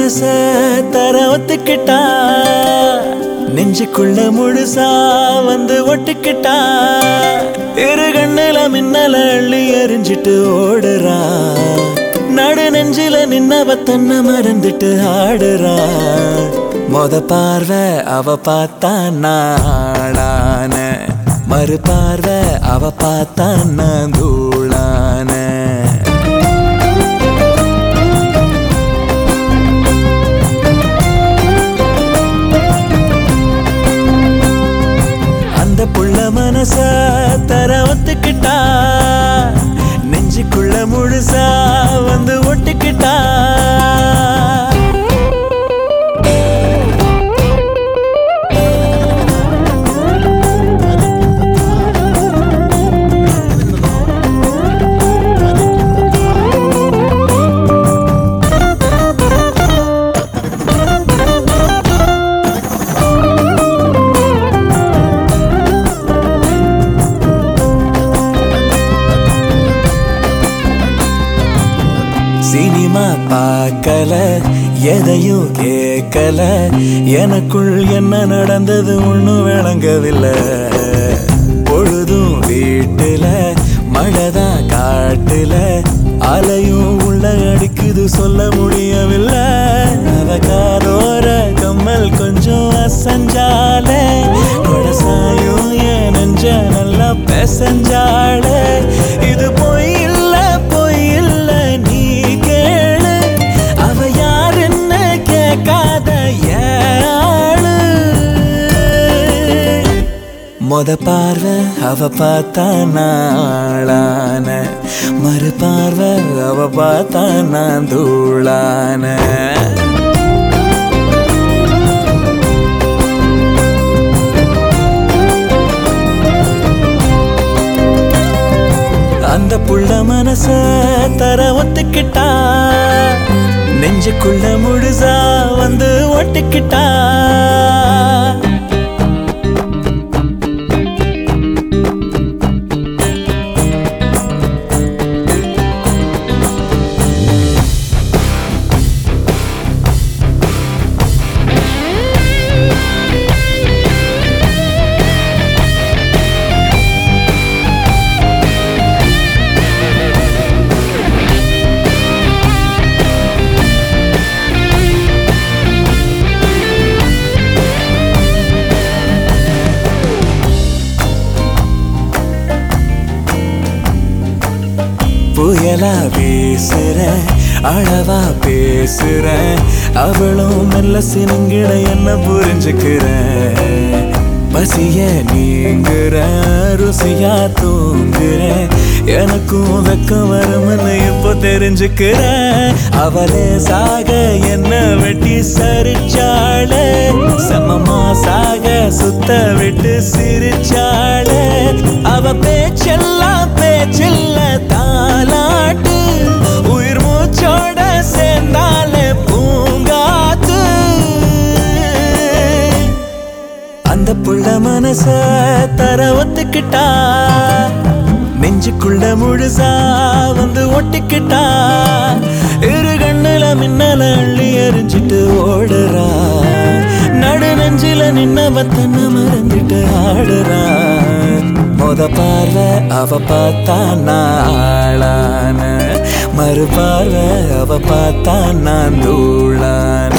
மனச தர ஒத்துக்கிட்டா நெஞ்சுக்குள்ள முழுசா வந்து ஒட்டுக்கிட்டா இரு கண்ணுல மின்னல அள்ளி எரிஞ்சிட்டு ஓடுறா நடு நெஞ்சில நின்னவ தன்னை மறந்துட்டு ஆடுறா மொத பார்வை அவ பார்த்தா நாளான மறு பார்வை அவ பார்த்தா நான் தூளான அந்த புள்ள மனச தர ஒத்துக்கிட்டா நெஞ்சுக்குள்ள முழுசா வந்து ஒட்டுக்கிட்டா சினிமா பார்க்கல எதையும் கேட்கல எனக்குள் என்ன நடந்தது ஒன்றும் விளங்கவில்லை பொழுதும் வீட்டுல மழைதான் காட்டுல அலையும் உள்ள அடிக்குது சொல்ல முடியவில்லை அவகாரோர கம்மல் கொஞ்சம் அசஞ்சாலே கொடசாயும் என் நெஞ்ச நல்லா பெசஞ்சாலே இது பொய் இல்ல பொய் இல்ல நீ கேளு அவ யாருன்னு கேட்காத ஏழு மொத பார்வை அவ பார்த்தா நாளான மறு பார்வை அவ பார்த்தா நான் தூளான அந்த புள்ள மனச தர ஒத்துக்கிட்டா நெஞ்சுக்குள்ள முழுசா வந்து ஒட்டிக்கிட்டா புயலா வீசுற அளவா பேசுற அவளும் மெல்ல சினுங்கிட என்ன புரிஞ்சுக்கிற பசிய நீங்குற ருசியா தூங்குற எனக்கும் வெக்கம் வரும்னு இப்போ தெரிஞ்சுக்கிற அவளே சாக என்ன வெட்டி சரிச்சாளே சமமா சாக சுத்த விட்டு சிரிச்சாளே அவ பேச்செல்லாம் பேச்சில்ல தாலாட்டு உயிர் மூச்சோட சேர்ந்தாலே பூங்காத்து அந்த புள்ள மனச தர ஒத்துக்கிட்டா நெஞ்சுக்குள்ள முழுசா வந்து ஒட்டிக்கிட்டா இரு கண்ணுல மின்னல அள்ளி எரிஞ்சிட்டு ஓடுறா நடு நெஞ்சில நின்னவ தன்னை மறந்துட்டு ஆடுறா மொத பார்வை அவ பார்த்தா நாளான மறு பார்வை அவ பார்த்தா நான் தூளான